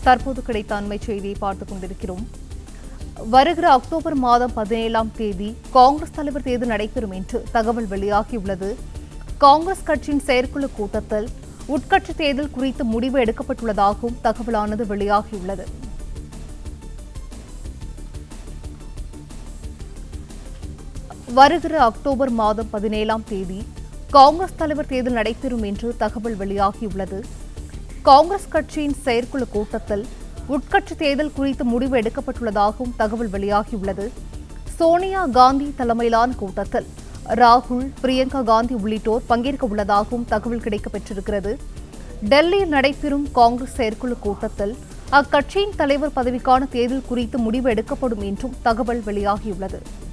தற்போது கிடைத்த அண்மை செய்தியை பார்த்துக் கொண்டிருக்கிறோம் வருகிற அக்டோபர் மாதம் பதினேழாம் தேதி காங்கிரஸ் தலைவர் தேர்தல் நடைபெறும் என்று தகவல் வெளியாகியுள்ளது காங்கிரஸ் கட்சியின் செயற்குழு கூட்டத்தில் உட்கட்சி தேர்தல் குறித்து முடிவு எடுக்கப்பட்டுள்ளதாகவும் தகவலானது வெளியாகியுள்ளது வருகிற அக்டோபர் மாதம் பதினேழாம் தேதி காங்கிரஸ் தலைவர் தேர்தல் நடைபெறும் என்று தகவல் வெளியாகியுள்ளது காங்கிரஸ் கட்சியின் செயற்குழு கூட்டத்தில் உட்கட்சி தேர்தல் குறித்து முடிவு எடுக்கப்பட்டுள்ளதாகவும் தகவல் வெளியாகியுள்ளது சோனியா காந்தி தலைமையிலான கூட்டத்தில் ராகுல் பிரியங்கா காந்தி உள்ளிட்டோர் பங்கேற்க உள்ளதாகவும் தகவல் கிடைக்கப்பெற்றிருக்கிறது டெல்லியில் நடைபெறும் காங்கிரஸ் செயற்குழு கூட்டத்தில் அக்கட்சியின் தலைவர் பதவிக்கான தேர்தல் குறித்து முடிவு எடுக்கப்படும் என்றும் தகவல் வெளியாகியுள்ளது